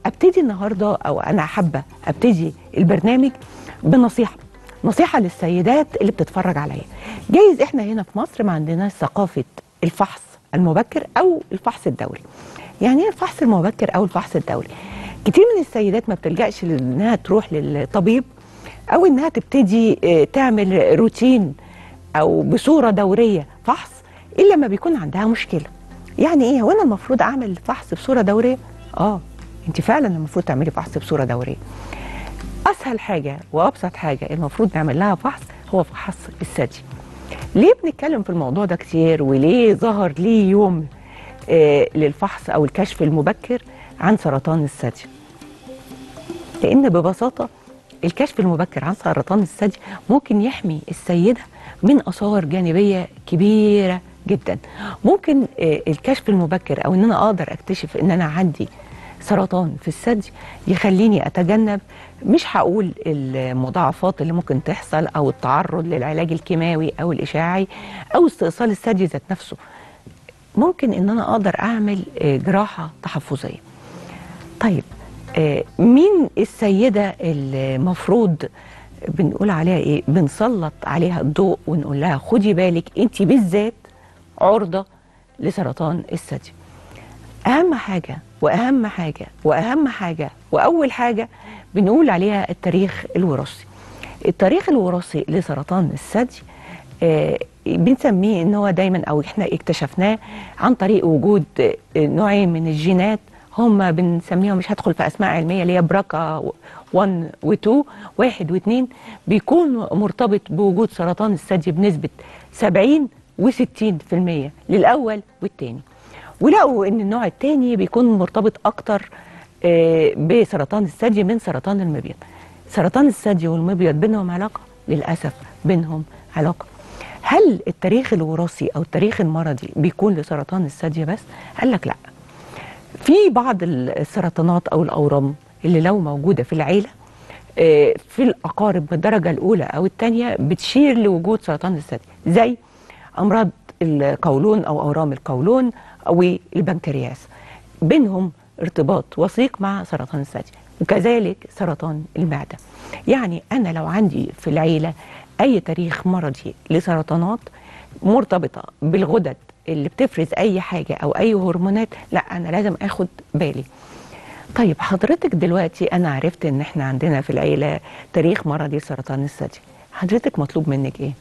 ابتدي النهارده او انا حابه ابتدي البرنامج بنصيحه نصيحه للسيدات اللي بتتفرج عليا جايز احنا هنا في مصر ما عندناش ثقافه الفحص المبكر او الفحص الدوري يعني ايه الفحص المبكر او الفحص الدوري كتير من السيدات ما بتلجاش انها تروح للطبيب او انها تبتدي آه، تعمل روتين او بصوره دوريه فحص الا لما بيكون عندها مشكله يعني ايه هو انا المفروض اعمل فحص بصوره دوريه اه انت فعلا المفروض تعملي فحص بصوره دوريه اسهل حاجه وابسط حاجه المفروض نعمل لها فحص هو فحص الثدي ليه بنتكلم في الموضوع ده كتير وليه ظهر ليه يوم آه للفحص او الكشف المبكر عن سرطان الثدي لان ببساطه الكشف المبكر عن سرطان الثدي ممكن يحمي السيده من اثار جانبيه كبيره جدا ممكن آه، الكشف المبكر او ان انا اقدر اكتشف ان انا عندي سرطان في الثدي يخليني اتجنب مش هقول المضاعفات اللي ممكن تحصل او التعرض للعلاج الكيماوي او الاشعاعي او استئصال الثدي ذات نفسه ممكن ان انا اقدر اعمل آه، جراحه تحفظيه طيب آه، مين السيده المفروض بنقول عليها ايه بنسلط عليها الضوء ونقول لها خدي بالك انت بالذات عرضه لسرطان الثدي اهم حاجه واهم حاجه واهم حاجه واول حاجه بنقول عليها التاريخ الوراثي التاريخ الوراثي لسرطان الثدي آه، بنسميه ان هو دايما او احنا اكتشفناه عن طريق وجود آه، نوعين من الجينات هم بنسميهم مش هدخل في اسماء علميه اللي هي براكا 1 و2 واحد و2 بيكون مرتبط بوجود سرطان الثدي بنسبه 70 و60% للاول والثاني ولقوا ان النوع الثاني بيكون مرتبط اكتر آه، بسرطان الثدي من سرطان المبيض سرطان الثدي والمبيض بينهم علاقه للاسف بينهم علاقه هل التاريخ الوراثي او التاريخ المرضي بيكون لسرطان الثدي بس قال لك لا في بعض السرطانات او الاورام اللي لو موجوده في العيله آه، في الاقارب من الدرجه الاولى او الثانيه بتشير لوجود سرطان الثدي زي امراض القولون او اورام القولون او البنكرياس بينهم ارتباط وثيق مع سرطان الثدي وكذلك سرطان المعده يعني انا لو عندي في العيله اي تاريخ مرضي لسرطانات مرتبطه بالغدد اللي بتفرز اي حاجه او اي هرمونات لا انا لازم اخد بالي طيب حضرتك دلوقتي انا عرفت ان احنا عندنا في العيله تاريخ مرضي لسرطان الثدي حضرتك مطلوب منك ايه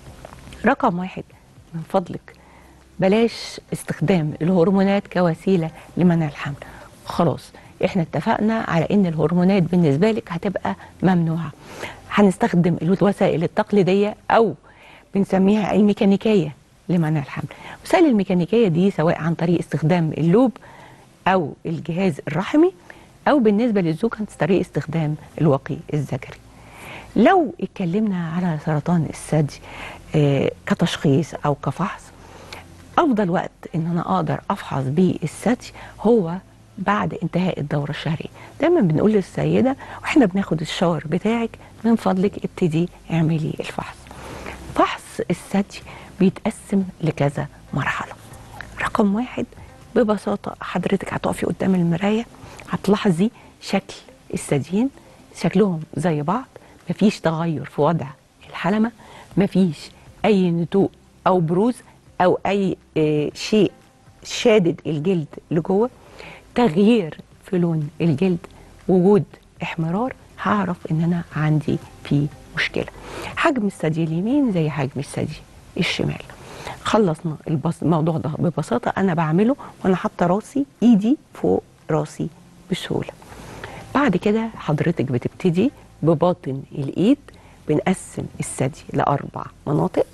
رقم واحد من فضلك بلاش استخدام الهرمونات كوسيله لمنع الحمل خلاص احنا اتفقنا على ان الهرمونات بالنسبه لك هتبقى ممنوعه هنستخدم الوسائل التقليديه او بنسميها الميكانيكيه لمنع الحمل وسائل الميكانيكيه دي سواء عن طريق استخدام اللوب او الجهاز الرحمي او بالنسبه للزوج عن طريق استخدام الوقي الذكري لو اتكلمنا على سرطان الثدي آه، كتشخيص او كفحص افضل وقت ان انا اقدر افحص بيه الثدي هو بعد انتهاء الدوره الشهريه دايما بنقول للسيده واحنا بناخد الشاور بتاعك من فضلك ابتدي اعملي الفحص فحص الثدي بيتقسم لكذا مرحله رقم واحد ببساطه حضرتك هتقفي قدام المرايه هتلاحظي شكل الثديين شكلهم زي بعض مفيش تغير في وضع الحلمه مفيش اي نتوء او بروز او اي آه، شيء شادد الجلد لجوه تغيير في لون الجلد وجود احمرار هعرف ان انا عندي في مشكله حجم الثدي اليمين زي حجم الثدي الشمال خلصنا البص... الموضوع ده ببساطه انا بعمله وانا حاطه راسي ايدي فوق راسي بسهوله بعد كده حضرتك بتبتدي بباطن الايد بنقسم الثدي لاربع مناطق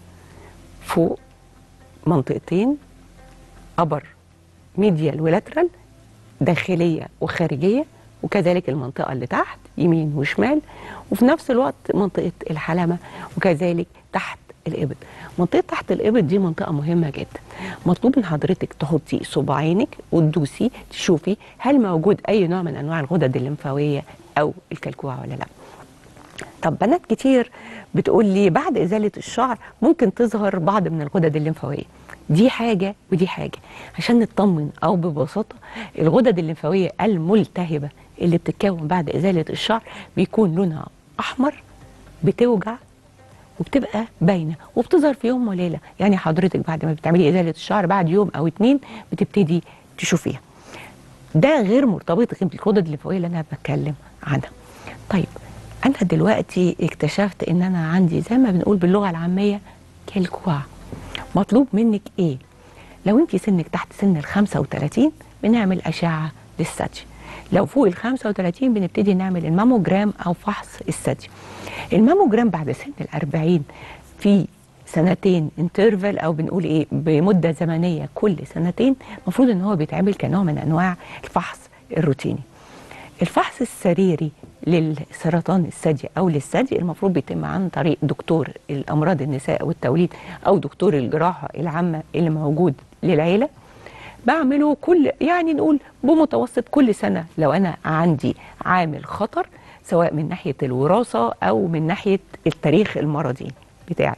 فوق منطقتين ابر ميديال ولاترال داخليه وخارجيه وكذلك المنطقه اللي تحت يمين وشمال وفي نفس الوقت منطقه الحلمه وكذلك تحت الابط منطقه تحت الابط دي منطقه مهمه جدا مطلوب من حضرتك تحطي صباعينك وتدوسي تشوفي هل موجود اي نوع من انواع الغدد الليمفاويه او الكلكوعه ولا لا طب بنات كتير بتقول لي بعد ازاله الشعر ممكن تظهر بعض من الغدد الليمفاويه دي حاجه ودي حاجه عشان نطمن او ببساطه الغدد الليمفاويه الملتهبه اللي بتتكون بعد ازاله الشعر بيكون لونها احمر بتوجع وبتبقى باينه وبتظهر في يوم وليله يعني حضرتك بعد ما بتعملي ازاله الشعر بعد يوم او اتنين بتبتدي تشوفيها ده غير مرتبط بالغدد الليمفاويه اللي انا بتكلم عنها طيب انا دلوقتي اكتشفت ان انا عندي زي ما بنقول باللغه العاميه كالكوع مطلوب منك ايه لو انت سنك تحت سن ال 35 بنعمل اشعه للثدي لو فوق ال 35 بنبتدي نعمل الماموجرام او فحص الثدي الماموجرام بعد سن ال 40 في سنتين انترفال او بنقول ايه بمده زمنيه كل سنتين المفروض ان هو بيتعمل كنوع من انواع الفحص الروتيني الفحص السريري للسرطان الثدي او للثدي المفروض بيتم عن طريق دكتور الامراض النساء والتوليد او دكتور الجراحه العامه اللي موجود للعيله بعمله كل يعني نقول بمتوسط كل سنه لو انا عندي عامل خطر سواء من ناحيه الوراثه او من ناحيه التاريخ المرضي بتاعي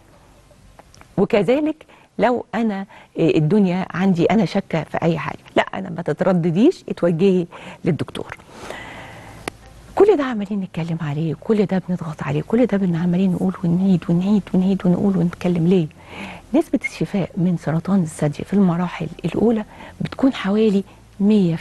وكذلك لو انا الدنيا عندي انا شاكه في اي حاجه لا انا ما تتردديش اتوجهي للدكتور كل ده عمالين نتكلم عليه كل ده بنضغط عليه كل ده بن عمالين نقول ونعيد ونعيد ونعيد ونقول ونتكلم ليه نسبة الشفاء من سرطان الثدي في المراحل الأولى بتكون حوالي 100%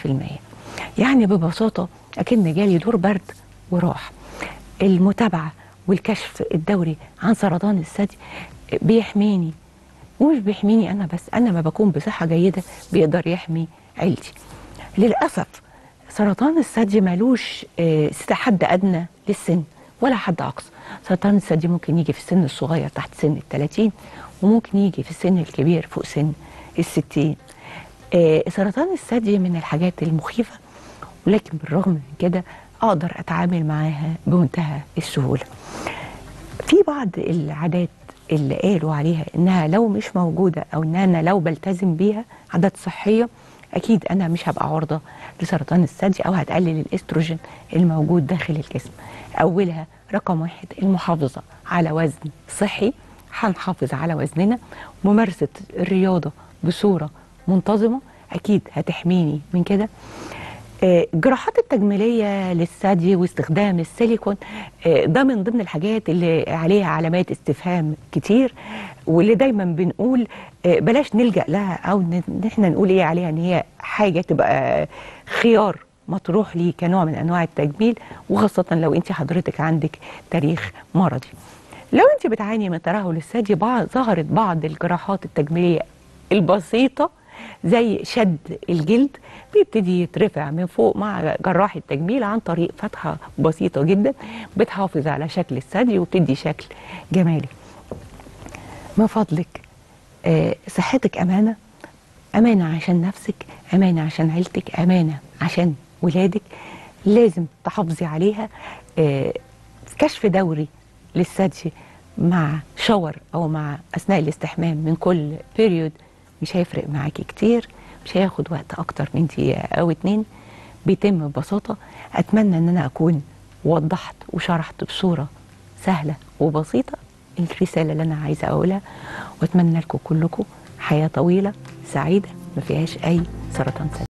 يعني ببساطة أكن جالي دور برد وراح المتابعة والكشف الدوري عن سرطان الثدي بيحميني ومش بيحميني أنا بس أنا ما بكون بصحة جيدة بيقدر يحمي عيلتي للأسف سرطان الثدي ملوش آه، حد ادنى للسن ولا حد اقصى سرطان الثدي ممكن يجي في السن الصغير تحت سن ال 30 وممكن يجي في السن الكبير فوق سن ال 60 آه، سرطان الثدي من الحاجات المخيفه ولكن بالرغم من كده اقدر اتعامل معاها بمنتهى السهوله في بعض العادات اللي قالوا عليها انها لو مش موجوده او ان انا لو بلتزم بيها عادات صحيه اكيد انا مش هبقى عرضه لسرطان الثدي او هتقلل الاستروجين الموجود داخل الجسم اولها رقم واحد المحافظه على وزن صحي هنحافظ على وزننا ممارسه الرياضه بصوره منتظمه اكيد هتحميني من كده آه، الجراحات التجميليه للثدي واستخدام السيليكون آه، ده من ضمن الحاجات اللي عليها علامات استفهام كتير واللي دايما بنقول آه، بلاش نلجا لها او ان احنا نقول ايه عليها ان هي حاجه تبقى خيار مطروح ليه كنوع من انواع التجميل وخاصه لو انت حضرتك عندك تاريخ مرضي لو انت بتعاني من ترهل الثدي بعض ظهرت بعض الجراحات التجميليه البسيطه زي شد الجلد بيبتدي يترفع من فوق مع جراح التجميل عن طريق فتحه بسيطه جدا بتحافظ على شكل الثدي وبتدي شكل جمالي من فضلك آه، صحتك امانه امانه عشان نفسك امانه عشان عيلتك امانه عشان ولادك لازم تحافظي عليها آه، كشف دوري للثدي مع شاور او مع اثناء الاستحمام من كل بيريود مش هيفرق معاكي كتير مش هياخد وقت اكتر من دقيقه او اتنين بيتم ببساطه اتمنى ان انا اكون وضحت وشرحت بصوره سهله وبسيطه الرساله اللي انا عايزه اقولها واتمنى لكم كلكم حياه طويله سعيده ما فيهاش اي سرطان ثدي